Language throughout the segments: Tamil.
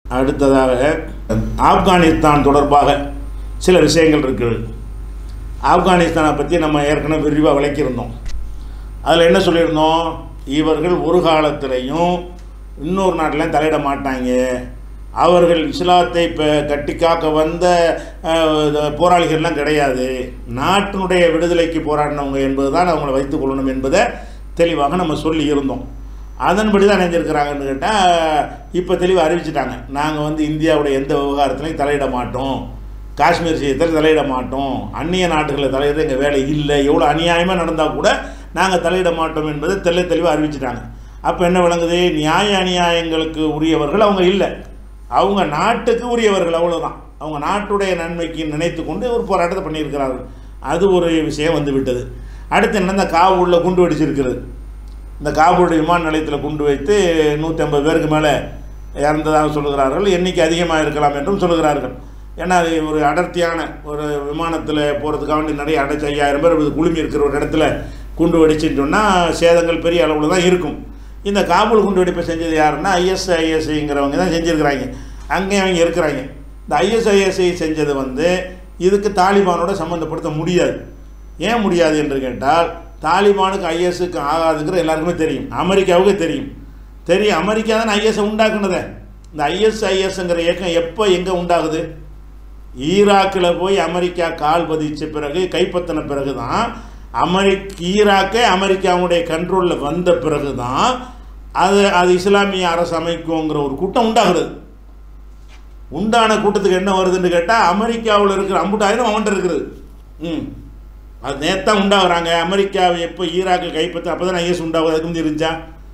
அடுத்ததாக ஆப்கானிஸ்தான் தொடர்பாக சில விஷயங்கள் இருக்குது ஆப்கானிஸ்தானை பற்றி நம்ம ஏற்கனவே விரிவாக விளக்கியிருந்தோம் அதில் என்ன சொல்லியிருந்தோம் இவர்கள் ஒரு காலத்திலையும் இன்னொரு நாட்டிலையும் தலையிட மாட்டாங்க அவர்கள் இஸ்லாத்தை இப்போ கட்டி காக்க வந்த அஹ், இது போராளிகள்லாம் கிடையாது நாட்டினுடைய விடுதலைக்கு போராடினவங்க என்பது தான் அவங்கள வைத்துக் கொள்ளணும் என்பதை தெளிவாக நம்ம சொல்லி இருந்தோம் அதன்படி தான் நினைஞ்சிருக்கிறாங்கன்னு கேட்டால் இப்போ தெளிவாக அறிவிச்சிட்டாங்க நாங்கள் வந்து இந்தியாவுடைய எந்த விவகாரத்திலையும் தலையிட மாட்டோம் காஷ்மீர் விஷயத்தில் தலையிட மாட்டோம் அந்நிய நாடுகளில் தலையிட எங்கள் வேலை இல்லை எவ்வளோ அநியாயமாக நடந்தால் கூட நாங்கள் தலையிட மாட்டோம் என்பதை தெல்ல தெளிவாக அறிவிச்சிட்டாங்க அப்போ என்ன விளங்குது நியாய அநியாயங்களுக்கு உரியவர்கள் அவங்க இல்லை அவங்க நாட்டுக்கு உரியவர்கள் அவ்வளோதான் அவங்க நாட்டுடைய நன்மைக்கு நினைத்து கொண்டு ஒரு போராட்டத்தை பண்ணியிருக்கிறார்கள் அது ஒரு விஷயம் வந்து விட்டது அடுத்து என்ன இந்த காவூரில் குண்டு வெடிச்சிருக்கிறது இந்த காபூல் விமான நிலையத்தில் குண்டு வைத்து நூற்றி ஐம்பது பேருக்கு மேலே இறந்ததாக சொல்லுகிறார்கள் எண்ணிக்கை அதிகமாக இருக்கலாம் என்றும் சொல்லுகிறார்கள் ஏன்னா அது ஒரு அடர்த்தியான ஒரு விமானத்தில் போகிறதுக்காக வேண்டி நிறைய அடைச்சி ஐயாயிரம் பேர் இது குழுமி இருக்கிற ஒரு இடத்துல குண்டு வெடிச்சுன்னு சொன்னால் சேதங்கள் பெரிய அளவில் தான் இருக்கும் இந்த காபூல் குண்டு வெடிப்பை செஞ்சது யாருன்னா ஐஎஸ்ஐஎஸ்ஐங்கிறவங்க தான் செஞ்சுருக்கிறாங்க அங்கேயும் அவங்க இருக்கிறாங்க இந்த ஐஎஸ்ஐஎஸ்ஐ செஞ்சது வந்து இதுக்கு தாலிபானோட சம்மந்தப்படுத்த முடியாது ஏன் முடியாது என்று கேட்டால் தாலிபானுக்கு ஐஎஸ்க்கு ஆகாதுங்கிற எல்லாருக்குமே தெரியும் அமெரிக்காவுக்கு தெரியும் தெரியும் அமெரிக்கா தான் ஐஎஸ்ஐ உண்டாக்குனதே இந்த ஐஎஸ்ஐஎஸ்ங்கிற இயக்கம் எப்போ எங்கே உண்டாகுது ஈராக்கில் போய் அமெரிக்கா கால் பதிச்ச பிறகு கைப்பற்றின பிறகு தான் அமெரிக் ஈராக்கே அமெரிக்காவுடைய கண்ட்ரோலில் வந்த பிறகு தான் அது அது இஸ்லாமிய அரசு அமைக்குங்கிற ஒரு கூட்டம் உண்டாகுது உண்டான கூட்டத்துக்கு என்ன வருதுன்னு கேட்டால் அமெரிக்காவில் இருக்கிற அம்புட்டாயிரம் அவன்கிட்ட இருக்குது ம் அது நேத்தான் உண்டாகுறாங்க அமெரிக்காவை எப்போ ஈராக்கை கைப்பற்ற அப்போ தான் ஐஎஸ் உண்டாகுது அதுக்கு முந்தி இருந்துச்சா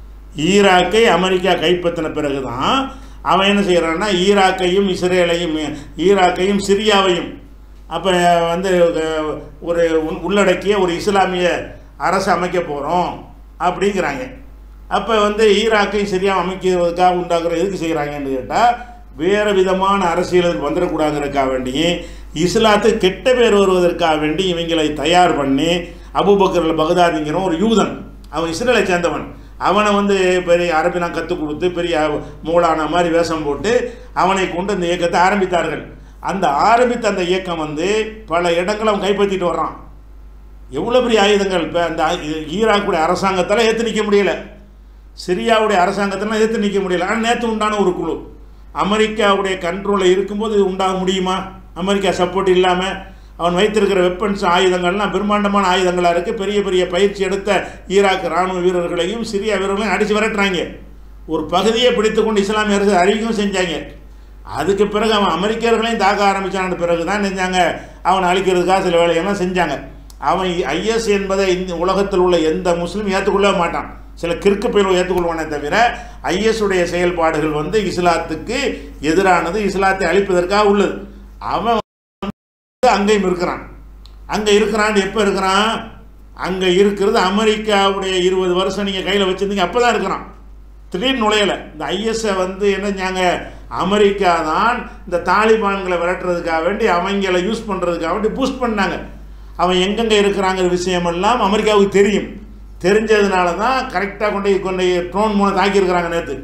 ஈராக்கை அமெரிக்கா கைப்பற்றின பிறகு தான் அவன் என்ன செய்கிறான்னா ஈராக்கையும் இஸ்ரேலையும் ஈராக்கையும் சிரியாவையும் அப்போ வந்து அஹ், ஒரு உள்- உள்ளடக்கிய ஒரு இஸ்லாமிய அரசு அமைக்க போகிறோம் அப்படிங்கிறாங்க அப்போ வந்து ஈராக்கையும் சிரியாவை அமைக்கிறதுக்காக உண்டாக்குற எதுக்கு செய்கிறாங்கன்னு கேட்டால் வேறு விதமான அரசியலுக்கு வந்துடக்கூடாதுங்கிறதுக்காக வேண்டி இஸ்லாத்துக்கு கெட்ட பேர் வருவதற்காக வேண்டி இவங்களை தயார் பண்ணி அபுபக்கர் பகதாதிங்கிற ஒரு யூதன் அவன் இஸ்ரேலை சேர்ந்தவன் அவனை வந்து பெரிய அரபினா கற்றுக் கொடுத்து பெரிய மூலான மாதிரி வேஷம் போட்டு அவனை கொண்டு இந்த இயக்கத்தை ஆரம்பித்தார்கள் அந்த ஆரம்பித்த அந்த இயக்கம் வந்து பல இடங்களை அவன் கைப்பற்றிட்டு வர்றான் எவ்வளோ பெரிய ஆயுதங்கள் இப்போ அந்த ஆ- இது ஈராக்குடைய அரசாங்கத்தால் ஏற்று நிற்க முடியல சிரியாவுடைய அரசாங்கத்தெல்லாம் எதிர்த்து நிற்க முடியல ஆனால் நேற்று உண்டான ஒரு குழு அமெரிக்காவுடைய கண்ட்ரோலில் இருக்கும்போது இது உண்டாக முடியுமா அமெரிக்கா சப்போர்ட் இல்லாமல் அவன் வைத்திருக்கிற வெப்பன்ஸ் ஆயுதங்கள்லாம் பிரம்மாண்டமான ஆயுதங்களாக இருக்குது பெரிய பெரிய பயிற்சி எடுத்த ஈராக் இராணுவ வீரர்களையும் சிரியா வீரர்களையும் அடித்து விரட்டுறாங்க ஒரு பகுதியை பிடித்துக்கொண்டு இஸ்லாமிய அரசு அறிவிக்கவும் செஞ்சாங்க அதுக்கு பிறகு அவன் அமெரிக்கர்களையும் தாக்க ஆரம்பிச்சான பிறகு தான் செஞ்சாங்க அவனை அழிக்கிறதுக்காக சில வேலையெல்லாம் செஞ்சாங்க அவன் ஐஎஸ் என்பதை இந்த உலகத்தில் உள்ள எந்த முஸ்லீம் ஏற்றுக்கொள்ளவே மாட்டான் சில கிறுக்கு பயிலும் ஏற்றுக்கொள்வானே தவிர ஐஎஸ் உடைய செயல்பாடுகள் வந்து இஸ்லாத்துக்கு எதிரானது இஸ்லாத்தை அழிப்பதற்காக உள்ளது அவன் வந்து அங்கேயும் இருக்கிறான் அங்கே இருக்கிறான் எப்போ இருக்கிறான் அங்கே இருக்கிறது அமெரிக்காவுடைய இருபது வருஷம் நீங்கள் கையில் வச்சுருந்தீங்க அப்போ தான் இருக்கிறான் திடீர்னு நுழையலை இந்த ஐஎஸ்ஐ வந்து என்ன செஞ்சாங்க அமெரிக்கா தான் இந்த தாலிபான்களை விரட்டுறதுக்காக வேண்டி அவங்கள யூஸ் பண்ணுறதுக்காக வேண்டி பூஸ்ட் பண்ணாங்க அவன் எங்கெங்கே இருக்கிறாங்கிற விஷயமெல்லாம் அமெரிக்காவுக்கு தெரியும் தெரிஞ்சதுனால தான் கரெக்டாக கொண்டு போய் கொண்டு ட்ரோன் மூலம் தாக்கியிருக்கிறாங்க நேற்று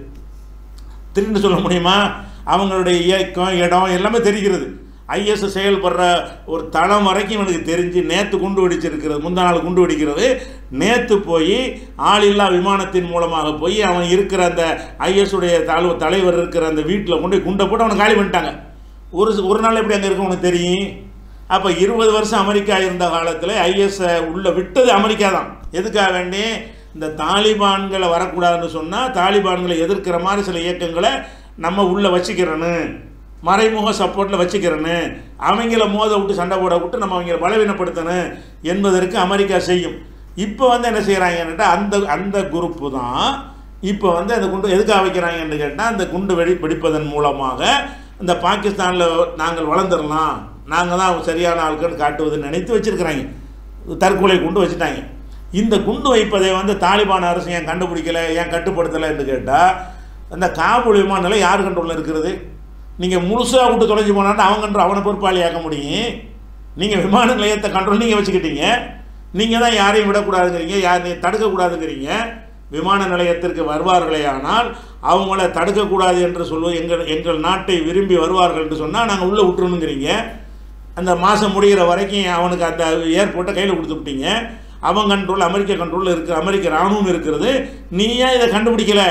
திடீர்னு சொல்ல முடியுமா அவங்களுடைய இயக்கம் இடம் எல்லாமே தெரிகிறது ஐஎஸ் செயல்படுற ஒரு தளம் வரைக்கும் இவனுக்கு தெரிஞ்சு நேற்று குண்டு வெடிச்சிருக்கிறது முந்தா நாள் குண்டு வெடிக்கிறது நேற்று போய் ஆளில்லா விமானத்தின் மூலமாக போய் அவன் இருக்கிற அந்த ஐஎஸ் உடைய தலை தலைவர் இருக்கிற அந்த வீட்டில் கொண்டு போய் குண்டை போட்டு அவனை காலி பண்ணிட்டாங்க ஒரு ஒரு நாள் எப்படி அங்கே இருக்க உனக்கு தெரியும் அப்போ இருபது வருஷம் அமெரிக்கா இருந்த காலத்தில் ஐஎஸ்ஐ உள்ளே விட்டது அமெரிக்கா தான் எதுக்காக வேண்டி இந்த தாலிபான்களை வரக்கூடாதுன்னு சொன்னால் தாலிபான்களை எதிர்க்கிற மாதிரி சில இயக்கங்களை நம்ம உள்ளே வச்சுக்கிறேன்னு மறைமுக சப்போர்ட்டில் வச்சுக்கிறேன்னு அவங்கள மோத விட்டு சண்டை போட விட்டு நம்ம அவங்கள பலவீனப்படுத்தணும் என்பதற்கு அமெரிக்கா செய்யும் இப்போ வந்து என்ன செய்கிறாங்கன்னுட்டா அந்த அந்த குரூப்பு தான் இப்போ வந்து அந்த குண்டு எதுக்காக வைக்கிறாங்கன்னு கேட்டால் அந்த குண்டு வெடி வெடிப்பதன் மூலமாக இந்த பாகிஸ்தானில் நாங்கள் வளர்ந்துடலாம் நாங்கள் தான் சரியான ஆட்கள் காட்டுவதுன்னு நினைத்து வச்சுருக்கிறாங்க தற்கொலை குண்டு வச்சுட்டாங்க இந்த குண்டு வைப்பதை வந்து தாலிபான் அரசு ஏன் கண்டுபிடிக்கல ஏன் கட்டுப்படுத்தலைன்னு கேட்டால் அந்த காபூல் விமான நிலையம் யார் கண்ட்ரோலில் இருக்கிறது நீங்கள் முழுசாக விட்டு தொலைஞ்சு போனான்னா அவங்க கண்ட்ரோல் அவனை பொறுப்பாளி ஆக்க முடியும் நீங்கள் விமான நிலையத்தை கண்ட்ரோல் நீங்கள் வச்சுக்கிட்டீங்க நீங்கள் தான் யாரையும் விடக்கூடாதுங்கிறீங்க யார் தடுக்கக்கூடாதுங்கிறீங்க விமான நிலையத்திற்கு வருவார்களே ஆனால் அவங்கள தடுக்கக்கூடாது என்று சொல்லுவோம் எங்கள் எங்கள் நாட்டை விரும்பி வருவார்கள் என்று சொன்னால் நாங்கள் உள்ளே விட்டுருணுங்கிறீங்க அந்த மாதம் முடிகிற வரைக்கும் அவனுக்கு அந்த ஏர்போர்ட்டை கையில் கொடுத்து விட்டீங்க அவன் கண்ட்ரோல் அமெரிக்க கண்ட்ரோலில் இருக்கிற அமெரிக்க இராணுவம் இருக்கிறது நீ ஏன் இதை கண்டுபிடிக்கல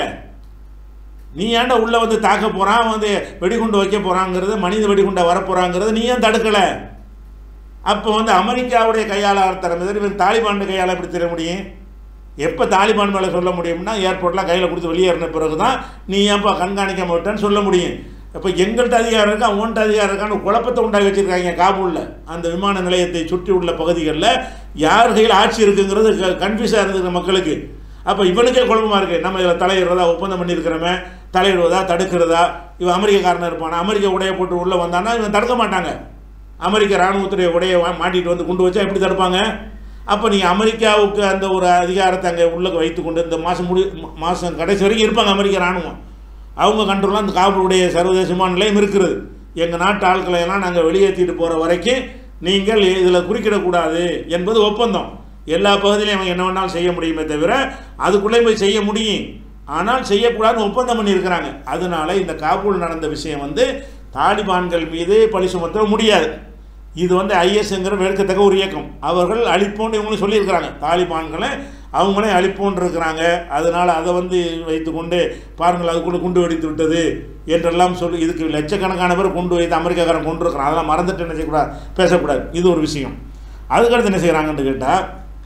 நீ ஏன்டா உள்ளே வந்து தாக்க போகிறான் வந்து வெடிகுண்டு வைக்க போகிறாங்கிறது மனித வெடிகுண்டை வரப்போகிறாங்கிறது நீ ஏன் தடுக்கலை அப்போ வந்து அமெரிக்காவுடைய கையால் திறமை இவன் தாலிபான் கையால் எப்படி தெரிய முடியும் எப்போ தாலிபான் மேலே சொல்ல முடியும்னா ஏர்போர்ட்லாம் கையில் கொடுத்து வெளியேறின பிறகு தான் நீ ஏன்ப்பா கண்காணிக்க விட்டேன்னு சொல்ல முடியும் இப்போ எங்கள்கிட்ட அதிகாரம் இருக்கா உன்கிட்ட அதிகாரம் இருக்கான்னு குழப்பத்தை உண்டாக்கி வச்சுருக்காங்க காபூலில் அந்த விமான நிலையத்தை சுற்றி உள்ள பகுதிகளில் யார் கையில் ஆட்சி இருக்குங்கிறது கன்ஃபியூஸாக இருந்துக்கிற மக்களுக்கு அப்போ இவனுக்கே குழப்பமாக இருக்குது நம்ம இதில் தலையிடுறதா ஒப்பந்தம் பண்ணியிருக்கிறோமே தலையிடுவதா தடுக்கிறதா இவன் அமெரிக்காரன் இருப்பானா அமெரிக்க உடைய போட்டு உள்ளே வந்தானா இவன் தடுக்க மாட்டாங்க அமெரிக்க இராணுவத்துடைய உடைய மாட்டிட்டு வந்து கொண்டு வச்சா எப்படி தடுப்பாங்க அப்போ நீங்கள் அமெரிக்காவுக்கு அந்த ஒரு அதிகாரத்தை அங்கே உள்ள வைத்து கொண்டு இந்த மாதம் முடி மாதம் கடைசி வரைக்கும் இருப்பாங்க அமெரிக்க இராணுவம் அவங்க கண்ட்ரோலாக அந்த காவலுடைய சர்வதேச விமான நிலையம் இருக்கிறது எங்கள் நாட்டு ஆட்களை எல்லாம் நாங்கள் வெளியேற்றிட்டு போகிற வரைக்கும் நீங்கள் இதில் குறுக்கிடக்கூடாது என்பது ஒப்பந்தம் எல்லா பகுதியிலையும் அவங்க என்ன வேணாலும் செய்ய முடியுமே தவிர அதுக்குள்ளே போய் செய்ய முடியும் ஆனால் செய்யக்கூடாதுன்னு ஒப்பந்தம் பண்ணியிருக்கிறாங்க அதனால இந்த காபூல் நடந்த விஷயம் வந்து தாலிபான்கள் மீது பழி சுமத்த முடியாது இது வந்து ஐஎஸ்ங்கிற வெறுக்கத்தக்க ஒரு இயக்கம் அவர்கள் அழிப்போன்னு இவங்களும் சொல்லியிருக்கிறாங்க தாலிபான்களை அவங்களே அழிப்போன்னு இருக்கிறாங்க அதனால் அதை வந்து வைத்துக்கொண்டு பாருங்கள் அதுக்குள்ளே குண்டு வெடித்து விட்டது என்றெல்லாம் சொல்லி இதுக்கு லட்சக்கணக்கான பேர் கொண்டு வைத்து அமெரிக்காக்காரன் கொண்டு இருக்கிறான் அதெல்லாம் மறந்துட்டு என்ன செய்யக்கூடாது பேசக்கூடாது இது ஒரு விஷயம் அதுக்கடுத்து என்ன செய்கிறாங்கன்னு கேட்டால்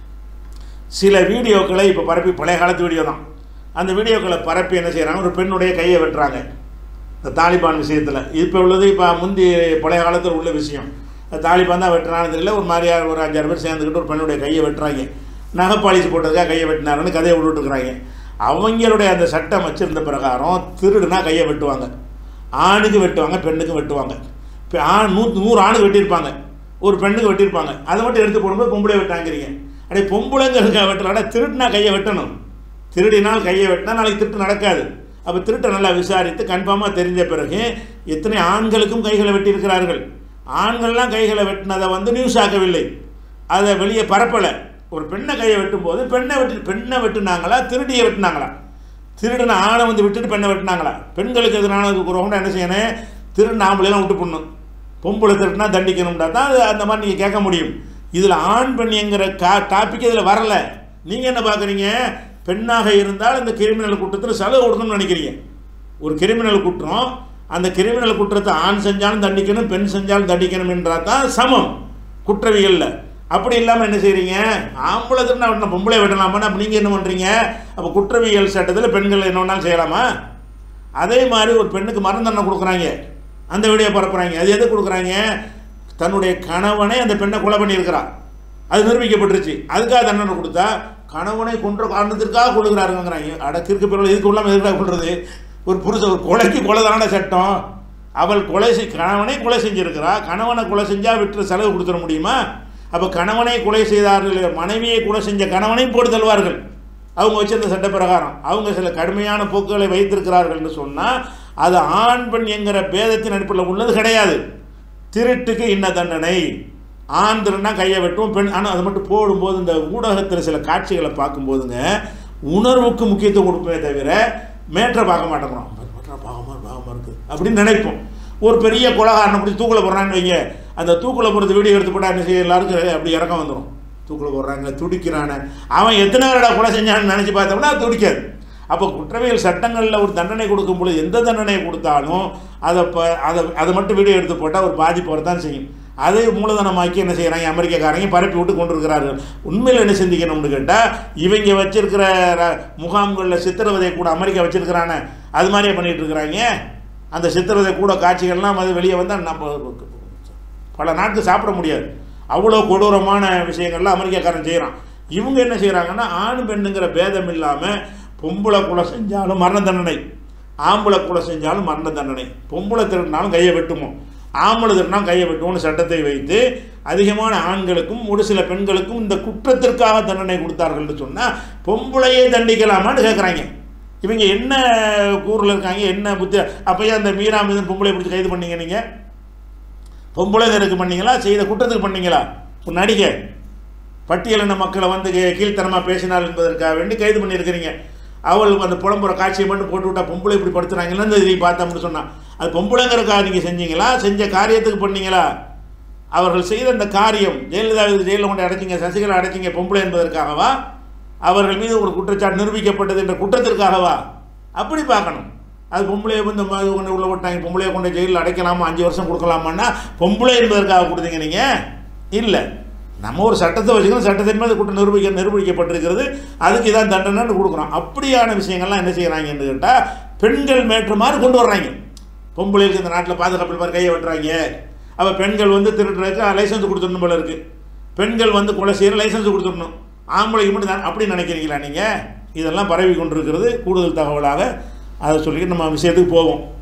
சில வீடியோக்களை இப்போ பரப்பி பழைய காலத்து வீடியோ தான் அந்த வீடியோக்களை பரப்பி என்ன செய்கிறாங்க ஒரு பெண்ணுடைய கையை வெட்டுறாங்க இந்த தாலிபான் விஷயத்தில் இப்போ உள்ளது இப்போ முந்தி பழைய காலத்தில் உள்ள விஷயம் தாலிபான் தான் வெட்டுறான்னு தெரியல ஒரு மாதிரியா ஒரு அஞ்சாறு பேர் சேர்ந்துக்கிட்டு ஒரு பெண்ணுடைய கையை வெட்டுறாங்க நகை பாலிசி போட்டதுக்காக கையை வெட்டினாருன்னு கதையை விட்டுட்டுருக்குறாங்க அவங்களுடைய அந்த சட்டம் வச்சிருந்த பிரகாரம் திருடுனா கையை வெட்டுவாங்க ஆணுக்கு வெட்டுவாங்க பெண்ணுக்கு வெட்டுவாங்க இப்போ ஆண் நூ நூறு ஆணுக்கு வெட்டியிருப்பாங்க ஒரு பெண்ணுக்கு வெட்டியிருப்பாங்க அதை மட்டும் எடுத்து போடும்போது பொம்பளை வெட்டாங்கிறீங்க அப்படியே பொம்பளைங்கிறதுக்காக வெட்டலாம் திருட்டுனா கையை வெட்டணும் திருடினால் கையை வெட்டினா நாளைக்கு திருட்டு நடக்காது அப்போ திருட்டை நல்லா விசாரித்து கன்ஃபார்மாக தெரிஞ்ச பிறகு எத்தனை ஆண்களுக்கும் கைகளை வெட்டியிருக்கிறார்கள் ஆண்கள்லாம் கைகளை வெட்டினதை வந்து நியூஸ் ஆக்கவில்லை அதை வெளியே பரப்பலை ஒரு பெண்ணை கையை வெட்டும்போது பெண்ணை வெட்டி பெண்ணை வெட்டுனாங்களா திருடியை வெட்டினாங்களா திருடின ஆணை வந்து விட்டுட்டு பெண்ணை வெட்டினாங்களா பெண்களுக்கு எதிரான இருக்கிறவங்க என்ன செய்யணும் திருடின ஆம்பளைலாம் விட்டு போடணும் பொம்பளை திருட்டினா தண்டிக்கணும்னா தான் அது அந்த மாதிரி நீங்கள் கேட்க முடியும் இதில் ஆண் பெண் என்கிற கா டாபிக் இதில் வரலை நீங்கள் என்ன பார்க்குறீங்க பெண்ணாக இருந்தால் இந்த கிரிமினல் குற்றத்தில் செலவு கொடுக்கணும்னு நினைக்கிறீங்க ஒரு கிரிமினல் குற்றம் அந்த கிரிமினல் குற்றத்தை ஆண் செஞ்சாலும் தண்டிக்கணும் பெண் செஞ்சாலும் தண்டிக்கணும் என்றால் தான் சமம் குற்றவியலில் அப்படி இல்லாமல் என்ன செய்கிறீங்க ஆம்பளை திருநா வெட்டணும் பொம்பளை வெட்டலாமான்னு அப்போ நீங்கள் என்ன பண்ணுறீங்க அப்போ குற்றவியல் சட்டத்தில் பெண்கள் என்ன வேணாலும் செய்யலாமா அதே மாதிரி ஒரு பெண்ணுக்கு மரண தண்டனை கொடுக்குறாங்க அந்த வீடியோ பரப்புகிறாங்க அது எது கொடுக்குறாங்க தன்னுடைய கணவனை அந்த பெண்ணை கொலை பண்ணியிருக்கிறான் அது நிரூபிக்கப்பட்டுருச்சு அதுக்காக தண்டனை கொடுத்தா கணவனை கொன்ற காரணத்திற்காக கொடுக்குறாருங்கிறாங்க அட கிறுக்கு பிறகு இதுக்கு உள்ளாமல் எதுக்காக கொள்வது ஒரு புருஷ ஒரு கொலைக்கு கொலை தானே சட்டம் அவள் கொலை செய் கணவனை கொலை செஞ்சிருக்கிறா கணவனை கொலை செஞ்சால் விட்டு செலவு கொடுத்துட முடியுமா அப்போ கணவனை கொலை செய்தார்கள் மனைவியை கொலை செஞ்ச கணவனையும் போட்டு தருவார்கள் அவங்க வச்சிருந்த சட்ட பிரகாரம் அவங்க சில கடுமையான போக்குகளை வைத்திருக்கிறார்கள் என்று சொன்னால் அது ஆண் பெண் என்கிற பேதத்தின் அடிப்படையில் உள்ளது கிடையாது திருட்டுக்கு இன்ன தண்டனை ஆண் திருன்னா கையை வெட்டும் பெண் ஆனால் அதை மட்டும் போடும்போது இந்த ஊடகத்தில் சில காட்சிகளை பார்க்கும்போதுங்க உணர்வுக்கு முக்கியத்துவம் கொடுப்பே தவிர மேற்றை பார்க்க மாட்டேங்கிறோம் மேற்றை பாகமாக பாகமாக இருக்குது அப்படின்னு நினைப்போம் ஒரு பெரிய கொலகாரனை பிடிச்சி தூக்கில் போடுறான்னு வைங்க அந்த தூக்கில் போடுறது வீடியோ எடுத்து போட்டால் என்ன செய்ய எல்லாருக்கும் அப்படி இறக்கம் வந்துடும் தூக்கில் போடுறாங்க துடிக்கிறானே அவன் எத்தனை பேரடா கொலை செஞ்சான்னு நினச்சி பார்த்தோம்னா அது துடிக்காது அப்போ குற்றவியல் சட்டங்களில் ஒரு தண்டனை கொடுக்கும் பொழுது எந்த தண்டனை கொடுத்தாலும் அதை இப்போ அதை அதை மட்டும் வீடியோ எடுத்து போட்டால் ஒரு பாதிப்பு வரத்தான் செய்யும் அதை மூலதனமாக்கி என்ன செய்கிறாங்க அமெரிக்காக்காரங்க பரப்பி விட்டு கொண்டு இருக்கிறார்கள் உண்மையில் என்ன சிந்திக்கணும்னு கேட்டால் இவங்க வச்சிருக்கிற ர- முகாம்களில் சித்திரவதை கூட அமெரிக்கா வச்சிருக்கிறானே அது மாதிரியே பண்ணிட்டு இருக்கிறாங்க அந்த சித்திரவதை கூட காட்சிகள்லாம் அது வெளியே வந்தால் நம்ம பல நாட்கள் சாப்பிட முடியாது அவ்வளோ கொடூரமான விஷயங்கள்லாம் அமெரிக்காக்காரன் செய்கிறான் இவங்க என்ன செய்கிறாங்கன்னா ஆண் பெண்ணுங்கிற பேதம் இல்லாமல் பொம்பளை கொலை செஞ்சாலும் மரண தண்டனை ஆம்பளை கொலை செஞ்சாலும் மரண தண்டனை பொம்பளை திருடினாலும் கையை வெட்டுமோ ஆம்பளை திருடினாலும் கையை வெட்டுவோம்னு சட்டத்தை வைத்து அதிகமான ஆண்களுக்கும் ஒரு சில பெண்களுக்கும் இந்த குற்றத்திற்காக தண்டனை கொடுத்தார்கள்னு சொன்னால் பொம்பளையே தண்டிக்கலாமான்னு கேட்குறாங்க இவங்க என்ன கூறில் இருக்காங்க என்ன புத்தி அப்போயே அந்த மீரா மீது பொம்பளை பிடிச்சி கைது பண்ணீங்க நீங்கள் பொம்பளைங்களுக்கு பண்ணீங்களா செய்த குற்றத்துக்கு பண்ணீங்களா ஒரு நடிகை பட்டியலின மக்களை வந்து கீ- கீழ்த்தனமா பேசினார் என்பதற்காக வேண்டி கைது பண்ணியிருக்கிறீங்க அவள் அந்த புலம்புற காட்சியை மட்டும் போட்டு விட்டா பொம்பளை இப்படி படுத்துறாங்கன்னு இந்த இதை பார்த்தோம்னு சொன்னான் அது பொம்பளைங்கிறக்காக நீங்கள் செஞ்சீங்களா செஞ்ச காரியத்துக்கு பண்ணீங்களா அவர்கள் செய்த அந்த காரியம் ஜெயலலிதா ஜெயிலில் கொண்டு அடைச்சிங்க சசிகலா அடைச்சிங்க பொம்பளை என்பதற்காகவா அவர்கள் மீது ஒரு குற்றச்சாட்டு நிரூபிக்கப்பட்டது என்ற குற்றத்திற்காகவா அப்படி பார்க்கணும் அது பொம்பளையை வந்து ம- கொண்டு உள்ள விட்டாங்க பொம்பளையை கொண்டு ஜெயிலில் அடைக்கலாமா அஞ்சு வருஷம் கொடுக்கலாமான்னா பொம்பளை என்பதற்காக கொடுத்தீங்க நீங்கள் இல்லை நம்ம ஒரு சட்டத்தை வச்சுக்கணும் சட்டத்தின் மீது குற்றம் நிரூபிக்க நிரூபிக்கப்பட்டிருக்கிறது அதுக்கு இதான் தண்டனைன்னு கொடுக்குறோம் அப்படியான விஷயங்கள்லாம் என்ன செய்கிறாங்கன்னு கேட்டால் பெண்கள் மேற்று மாதிரி கொண்டு வர்றாங்க பொம்பளைகளுக்கு இந்த நாட்டில் பாதுகாப்பு மாதிரி கையை வெட்டுறாங்க அப்போ பெண்கள் வந்து திருடுறதுக்கு லைசன்ஸ் கொடுத்துடணும் போல இருக்குது பெண்கள் வந்து கொலை செய்கிற லைசன்ஸ் கொடுத்துடணும் ஆம்பளைக்கு மட்டும் தான் அப்படி நினைக்கிறீங்களா நீங்கள் இதெல்லாம் பரவி கொண்டிருக்கிறது கூடுதல் தகவலாக அதை சொல்லி நம்ம விஷயத்துக்கு போவோம்